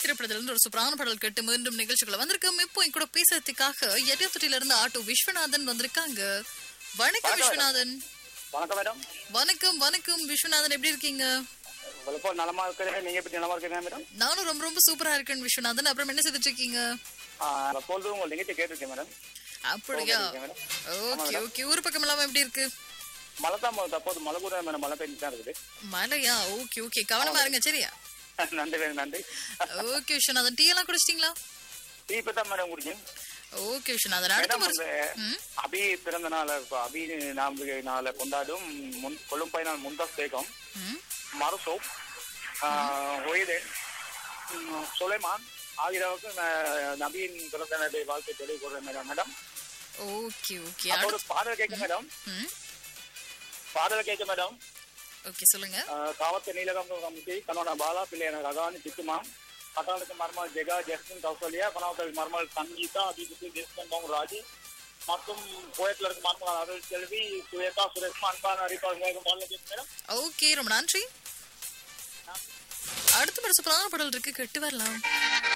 திரைப்படத்துல இருந்து ஒரு சூப்பரான பாடல் கேட்டு மீண்டும் நிகழ்ச்சிக்குள்ள வந்திருக்கோம் இப்போ என் கூட பேசுறதுக்காக எட்டியத்துறையில இருந்து ஆட்டோ விஸ்வநாதன் வந்திருக்காங்க வணக்கம் விஸ்வநாதன் வணக்கம் மேடம் வணக்கம் வணக்கம் விஸ்வநாதன் எப்படி இருக்கீங்க உங்களுக்கு நலமா இருக்கிறேன் நீங்க எப்படி நலமா இருக்கிறீங்க மேடம் நானும் ரொம்ப ரொம்ப சூப்பரா இருக்கேன் விஸ்வநாதன் அப்புறம் என்ன செய்துட்டு இருக்கீங்க அப்பொழுது உங்கள் நிகழ்ச்சி கேட்டிருக்கேன் மேடம் அப்படியா மேடம் ஓகே ஓகே ஊர் பக்கம் எல்லாம் எப்படி இருக்கு மழை தான் போகுது அப்போது மழை கூட மேடம் மழை பெஞ்சு தான் இருக்குது மழையா ஓகே ஓகே கவனமா இருங்க சரியா நன்றி மேடம் நன்றி ஓகே விஸ்வநாதன் டீ எல்லாம் குடிச்சிட்டீங்களா டீ இப்போ தான் மேடம் குடிச்சேன் ஓகே விஸ்வநாதன் அடுத்த மேடம் முறை இந்த ம், அபி பிறந்த நாள் இப்ப அபி நாம நாளை கொண்டாடும் முன் கொள்ளும் பையனால் முந்தஸ் பேகம் ம். மருசோப் ஒய்தேன் சுலைமான் ஆகியோருக்கு நான் நபியின் பிறந்த நாளை வாழ்க்கை தெளிவு கூறுறேன் மேடம் மேடம் ஓகே ஓகே அப்போ ஒரு பாடல் கேட்க மேடம் ம் பாடல் கேட்க மேடம் ஓகே சொல்லுங்க කාවත් නීලගම කමිටි කනවන බාලා පිළියන රගානි සිතුමා කටාලක මර්මල් ජෙගා ජැස්මින් කෞසලියා කනවත මර්මල් සංගීතා අභිජිත ජෙස්මන් බං රාජි மற்றும் போயட்லருக்கு மர்மல் அருள் செல்வி சுவேதா சுரேஷ்மா அன்பான அறிப்பாளர் மேடம் ஓகே ரொம்ப நன்றி அடுத்த ஒரு சூப்பரான பாடல் இருக்கு கேட்டு வரலாம்